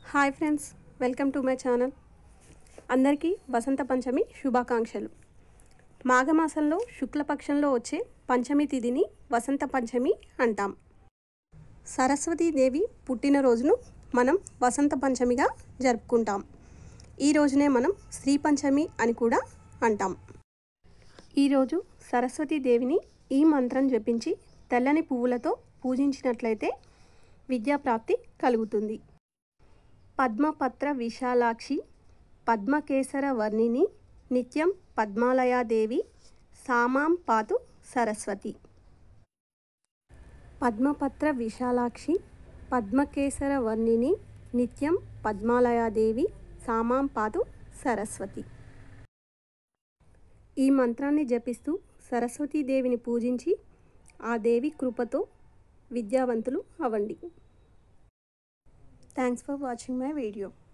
hi friends welcome to my channel అందరికీ వసంత పంచమి శుభాకాంక్షలు మాఘమాసంలో శుక్లపక్షంలో వచ్చే పంచమి తిథిని వసంత పంచమి అంటాం సరస్వతీదేవి పుట్టినరోజును మనం వసంత పంచమిగా జరుపుకుంటాం ఈ రోజునే మనం శ్రీ పంచమి అని కూడా అంటాం ఈరోజు సరస్వతీదేవిని ఈ మంత్రం జపించి తెల్లని పువ్వులతో పూజించినట్లయితే విద్యాప్రాప్తి కలుగుతుంది పద్మపత్ర విశాలాక్షి పద్మకేసర వర్ణిని నిత్యం పద్మాలయాదేవి సామాం పాతు సరస్వతి పద్మపత్ర విశాలాక్షి పద్మకేసర వర్ణిని నిత్యం పద్మాలయాదేవి సామాం పాతు సరస్వతి ఈ మంత్రాన్ని జపిస్తూ సరస్వతీదేవిని పూజించి ఆ దేవి కృపతో విద్యావంతులు అవ్వండి thanks for watching my video